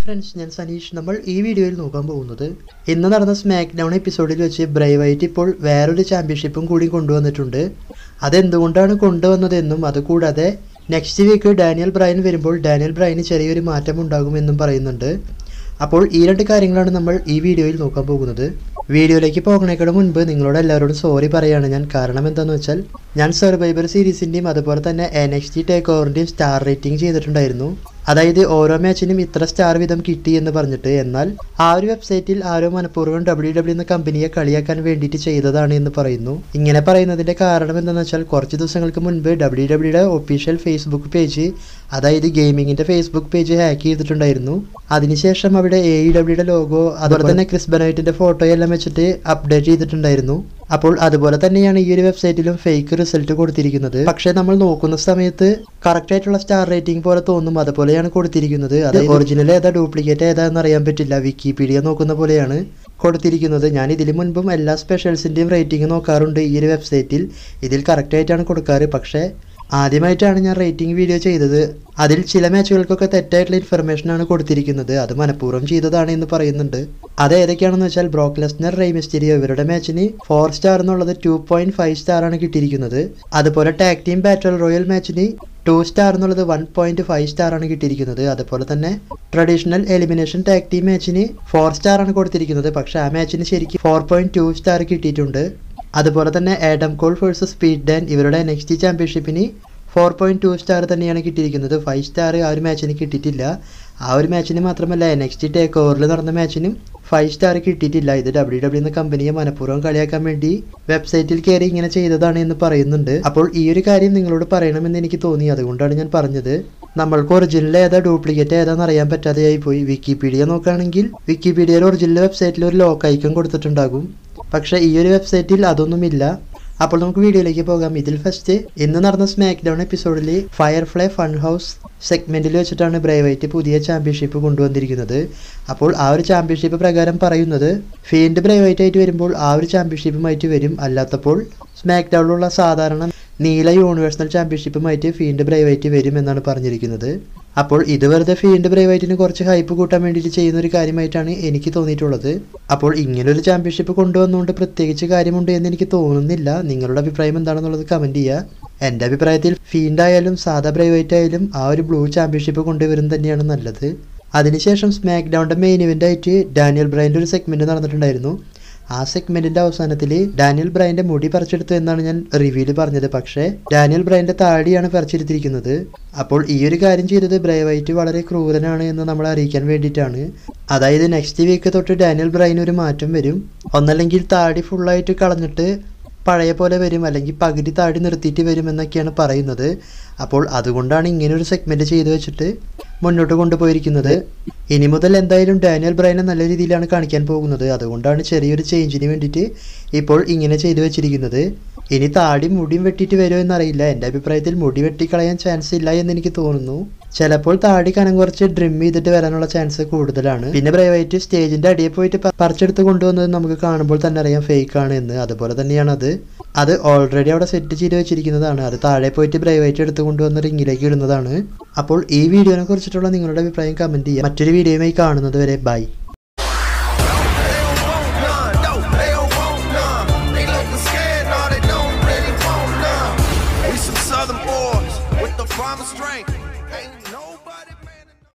Friends ഞാൻ സനീഷ് നമ്മൾ ഈ വീഡിയോയിൽ നോക്കാൻ പോകുന്നത് ഇന്ന് നടന്ന സ്മാക്ക് ഡൗൺ എപ്പിസോഡിൽ വെച്ച് ബ്രൈവൈറ്റ് ഇപ്പോൾ വേറൊരു ചാമ്പ്യൻഷിപ്പും കൂടി കൊണ്ടുവന്നിട്ടുണ്ട് അതെന്തുകൊണ്ടാണ് കൊണ്ടുവന്നതെന്നും അതുകൂടാതെ നെക്സ്റ്റ് വീക്ക് ഡാനിയൽ ബ്രയൻ വരുമ്പോൾ ഡാനിയൽ ബ്രയന് ചെറിയൊരു മാറ്റം ഉണ്ടാകുമെന്നും പറയുന്നുണ്ട് അപ്പോൾ ഈ രണ്ട് കാര്യങ്ങളാണ് നമ്മൾ ഈ വീഡിയോയിൽ നോക്കാൻ പോകുന്നത് വീഡിയോയിലേക്ക് പോകുന്നതിനേക്കാൾ മുൻപ് നിങ്ങളോട് എല്ലാവരോടും സോറി പറയാണ് ഞാൻ കാരണം എന്താണെന്ന് വെച്ചാൽ ഞാൻ സർവൈവർ സീരീസിൻ്റെയും അതുപോലെ തന്നെ എൻ എക്സ് ടി ടേക്ക് ഓവറിൻ്റെയും സ്റ്റാർ റേറ്റിംഗ് ചെയ്തിട്ടുണ്ടായിരുന്നു അതായത് ഓരോ മാച്ചിനും ഇത്ര സ്റ്റാർ വീതം കിട്ടി എന്ന് പറഞ്ഞിട്ട് എന്നാൽ ആ ഒരു വെബ്സൈറ്റിൽ ആരോ മനഃപൂർവ്വം ഡബ്ല്യു ഡബ്ല്യു എന്ന കമ്പനിയെ കളിയാക്കാൻ വേണ്ടിയിട്ട് ചെയ്തതാണ് എന്ന് പറയുന്നു ഇങ്ങനെ പറയുന്നതിന്റെ കാരണം എന്താണെന്ന് വെച്ചാൽ കുറച്ച് ദിവസങ്ങൾക്ക് മുൻപ് ഡബ്ല്യു ഡബ്ല്യുടെ ഒഫീഷ്യൽ ഫേസ്ബുക്ക് പേജ് അതായത് ഗെയിമിങ്ങിന്റെ ഫേസ്ബുക്ക് പേജ് ഹാക്ക് ചെയ്തിട്ടുണ്ടായിരുന്നു അതിനുശേഷം അവിടെ എ ഇ ഡബ്ല്യുടെ ലോഗോ അതുപോലെ തന്നെ ക്രിസ് ബനൈറ്റിന്റെ ഫോട്ടോ എല്ലാം വെച്ചിട്ട് അപ്ഡേറ്റ് ചെയ്തിട്ടുണ്ടായിരുന്നു അപ്പോൾ അതുപോലെ തന്നെയാണ് ഈ ഒരു വെബ്സൈറ്റിലും ഫേക്ക് റിസൾട്ട് കൊടുത്തിരിക്കുന്നത് പക്ഷേ നമ്മൾ നോക്കുന്ന സമയത്ത് കറക്റ്റ് ആയിട്ടുള്ള സ്റ്റാർ റേറ്റിംഗ് പോലെ തോന്നും അതുപോലെയാണ് കൊടുത്തിരിക്കുന്നത് അത് ഒറിജിനൽ ഏതാ ഡ്യൂപ്ലിക്കേറ്റ് ഏതാ എന്ന് അറിയാൻ പറ്റില്ല വിക്കിപീഡിയ നോക്കുന്ന പോലെയാണ് കൊടുത്തിരിക്കുന്നത് ഞാൻ ഇതിന് മുൻപും എല്ലാ സ്പെഷ്യൽസിൻ്റെയും റേറ്റിംഗ് നോക്കാറുണ്ട് ഈ ഒരു വെബ്സൈറ്റിൽ ഇതിൽ കറക്റ്റ് ആയിട്ടാണ് കൊടുക്കാറ് പക്ഷേ ആദ്യമായിട്ടാണ് ഞാൻ റേറ്റിംഗ് വീഡിയോ ചെയ്തത് അതിൽ ചില മാച്ചുകൾക്കൊക്കെ തെറ്റായിട്ടുള്ള ഇൻഫർമേഷൻ ആണ് കൊടുത്തിരിക്കുന്നത് അത് മനഃപൂർവ്വം ചെയ്തതാണ് എന്ന് പറയുന്നുണ്ട് അത് ഏതൊക്കെയാണെന്ന് വെച്ചാൽ ബ്രോക്ക് ലെസ്നർ റൈ മിസ്റ്റീരിയോ ഇവരുടെ മാച്ചിന് ഫോർ സ്റ്റാർ എന്നുള്ളത് ടു പോയിന്റ് ഫൈവ് സ്റ്റാർ ആണ് കിട്ടിയിരിക്കുന്നത് അതുപോലെ ടാക് ടീം ബാറ്റൽ റോയൽ മാച്ചിന് ടു സ്റ്റാർ എന്നുള്ളത് വൺ പോയിന്റ് ഫൈവ് സ്റ്റാർ ആണ് കിട്ടിയിരിക്കുന്നത് അതുപോലെ തന്നെ ട്രഡീഷണൽ എലിമിനേഷൻ ടാക് ടീം മാച്ചിന് ഫോർ സ്റ്റാർ ആണ് കൊടുത്തിരിക്കുന്നത് പക്ഷേ ആ മാച്ചിന് ശരിക്കും ഫോർ പോയിന്റ് ടു സ്റ്റാർ കിട്ടിയിട്ടുണ്ട് അതുപോലെ തന്നെ Adam Cole versus speed Dan ഇവരുടെ നെക്സ്റ്റ് ചാമ്പ്യൻഷിപ്പിന് ഫോർ പോയിന്റ് ടു സ്റ്റാർ തന്നെയാണ് കിട്ടിയിരിക്കുന്നത് ഫൈവ് സ്റ്റാർ ആ ഒരു മാച്ചിന് കിട്ടിയിട്ടില്ല ആ ഒരു മാച്ചിന് മാത്രമല്ല നെക്സ്റ്റ് ടേക്ക് ഓവറിൽ നടന്ന മാച്ചിനും ഫൈവ് സ്റ്റാർ കിട്ടിയിട്ടില്ല ഇത് ഡബ്ല്യു ഡബ്ല്യു എന്ന കമ്പനിയെ മനഃപൂർവ്വം കളിയാക്കാൻ വേണ്ടി വെബ്സൈറ്റിൽ കയറി ഇങ്ങനെ ചെയ്തതാണ് എന്ന് പറയുന്നുണ്ട് അപ്പോൾ ഈ ഒരു കാര്യം നിങ്ങളോട് പറയണമെന്ന് എനിക്ക് തോന്നി അതുകൊണ്ടാണ് ഞാൻ പറഞ്ഞത് നമ്മൾക്ക് ഒറിജിനൽ ഏതാ ഡ്യൂപ്ലിക്കേറ്റ് ഏതാന്ന് അറിയാൻ പറ്റാതെയായി പോയി വിക്കിപീഡിയ നോക്കുകയാണെങ്കിൽ വിക്കിപീഡിയയിൽ ഒറിജിനൽ വെബ്സൈറ്റിൽ ഒരു ലോക്ക് ഐക്കൺ കൊടുത്തിട്ടുണ്ടാകും പക്ഷേ ഈ ഒരു വെബ്സൈറ്റിൽ അതൊന്നുമില്ല അപ്പോൾ നമുക്ക് വീഡിയോയിലേക്ക് പോകാം ഇതിൽ ഫസ്റ്റ് ഇന്ന് നടന്ന സ്മാക്ക് ഡൗൺ എപ്പിസോഡിൽ ഫയർഫ്ലൈ ഫൺ ഹൗസ് സെഗ്മെന്റിൽ വെച്ചിട്ടാണ് ബ്രൈവൈറ്റ് പുതിയ ചാമ്പ്യൻഷിപ്പ് കൊണ്ടുവന്നിരിക്കുന്നത് അപ്പോൾ ആ ഒരു ചാമ്പ്യൻഷിപ്പ് പ്രകാരം പറയുന്നത് ഫീൽഡ് ബ്രൈവൈറ്റ് ആയിട്ട് വരുമ്പോൾ ആ ഒരു ചാമ്പ്യൻഷിപ്പുമായിട്ട് വരും അല്ലാത്തപ്പോൾ സ്മാക്ക് ഡൗണിലുള്ള സാധാരണ നീല യൂണിവേഴ്സൽ ചാമ്പ്യൻഷിപ്പുമായിട്ട് ഫീൽഡ് ബ്രൈവൈറ്റ് വരും എന്നാണ് പറഞ്ഞിരിക്കുന്നത് അപ്പോൾ ഇത് വെറുതെ ഫീൽഡ് ബ്രൈവൈറ്റിന് കുറച്ച് ഹൈപ്പ് കൂട്ടാൻ വേണ്ടിയിട്ട് ചെയ്യുന്ന ഒരു കാര്യമായിട്ടാണ് എനിക്ക് തോന്നിയിട്ടുള്ളത് അപ്പോൾ ഇങ്ങനൊരു ചാമ്പ്യൻഷിപ്പ് കൊണ്ടുവന്നുകൊണ്ട് പ്രത്യേകിച്ച് കാര്യമുണ്ട് എന്ന് എനിക്ക് തോന്നുന്നില്ല നിങ്ങളുടെ അഭിപ്രായം എന്താണെന്നുള്ളത് കമൻറ്റ് ചെയ്യുക എൻ്റെ അഭിപ്രായത്തിൽ ഫീൽഡ് ആയാലും സാധാ ബ്രൈവൈറ്റ് ആയാലും ആ ഒരു ബ്ലൂ ചാമ്പ്യൻഷിപ്പ് കൊണ്ടുവരുന്നത് തന്നെയാണ് നല്ലത് അതിനുശേഷം സ്മാക്ക് ഡൗണിൻ്റെ മെയിൻ ഇവൻ്റ് ആയിട്ട് ഡാനിയൽ ബ്രൈൻ്റെ ഒരു സെഗ്മെൻറ്റ് നടന്നിട്ടുണ്ടായിരുന്നു ആ സെഗ്മെന്റിന്റെ അവസാനത്തിൽ ഡാനിയൽ ബ്രൈന്റെ മുടി പറിച്ചെടുത്തു എന്നാണ് ഞാൻ റിവ്യൂല് പറഞ്ഞത് പക്ഷേ ഡാനിയൽ ബ്രൈന്റെ താടിയാണ് പറിച്ചെടുത്തിരിക്കുന്നത് അപ്പോൾ ഈ ഒരു കാര്യം ചെയ്തത് ബ്രൈവൈറ്റ് വളരെ ക്രൂരനാണ് എന്ന് നമ്മളെ അറിയിക്കാൻ വേണ്ടിയിട്ടാണ് അതായത് നെക്സ്റ്റ് വീക്ക് തൊട്ട് ഡാനിയൽ ബ്രൈന് ഒരു മാറ്റം വരും ഒന്നല്ലെങ്കിൽ താടി ഫുള്ളായിട്ട് കളഞ്ഞിട്ട് പഴയ പോലെ വരും അല്ലെങ്കിൽ പകുതി താടി നിർത്തിയിട്ട് വരും എന്നൊക്കെയാണ് പറയുന്നത് അപ്പോൾ അതുകൊണ്ടാണ് ഇങ്ങനെ ഒരു സെഗ്മെന്റ് ചെയ്തു വെച്ചിട്ട് മുന്നോട്ട് കൊണ്ടുപോയിരിക്കുന്നത് ഇനി മുതൽ എന്തായാലും ഡാനിയൽ ബ്രൈനെ നല്ല രീതിയിലാണ് കാണിക്കാൻ പോകുന്നത് അതുകൊണ്ടാണ് ചെറിയൊരു ചേഞ്ചിന് വേണ്ടിയിട്ട് ഇപ്പോൾ ഇങ്ങനെ ചെയ്തു വെച്ചിരിക്കുന്നത് ഇനി താടി മുടിയും വെട്ടിയിട്ട് വരുമോ എന്നറിയില്ല എൻ്റെ അഭിപ്രായത്തിൽ മുടി വെട്ടിക്കളയാൻ ചാൻസ് ഇല്ല എന്ന് എനിക്ക് തോന്നുന്നു ചിലപ്പോൾ താടി കനം കുറച്ച് ഡ്രിം ചെയ്തിട്ട് വരാനുള്ള ചാൻസ് കൂടുതലാണ് പിന്നെ പ്രൈവറ്റ് സ്റ്റേജിന്റെ അടിയിൽ പോയിട്ട് പ- പറിച്ചെടുത്ത് കൊണ്ടുവന്നത് നമുക്ക് കാണുമ്പോൾ തന്നെ അറിയാം ഫേക്ക് ആണ് എന്ന് അതുപോലെ തന്നെയാണ് അത് അത് ഓൾറെഡി അവിടെ സെറ്റ് ചെയ്ത് വെച്ചിരിക്കുന്നതാണ് അത് താഴെ പോയിട്ട് ബ്രൈവൈറ്റ് എടുത്ത് കൊണ്ടുവന്ന് റിങ്ങിലേക്ക് ഇടുന്നതാണ് അപ്പോൾ ഈ വീഡിയോനെ കുറിച്ചിട്ടുള്ള നിങ്ങളുടെ അഭിപ്രായം കമന്റ് ചെയ്യുക മറ്റൊരു വീഡിയോയുമായി കാണുന്നത് വരെ bye They don't want none. No, they don't want none. They looking scared, no, they don't really want none. We some southern boys with the promised strength. Ain't no